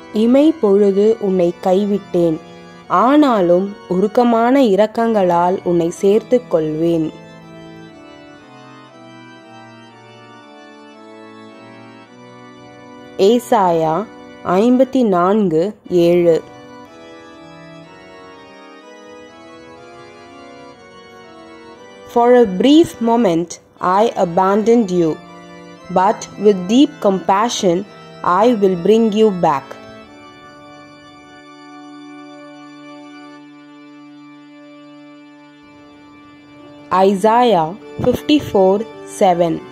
இமை பொழுது உன்னை கைவிட்டேன் ஆனாலும் உருக்கமான இரக்கங்களால் உன்னை சேர்த்துக் கொள்வேன் ஏசாயா ஐம்பத்தி நான்கு ஏழு For a brief moment I abandoned you, but with deep compassion I will bring you back. Isaiah 54 7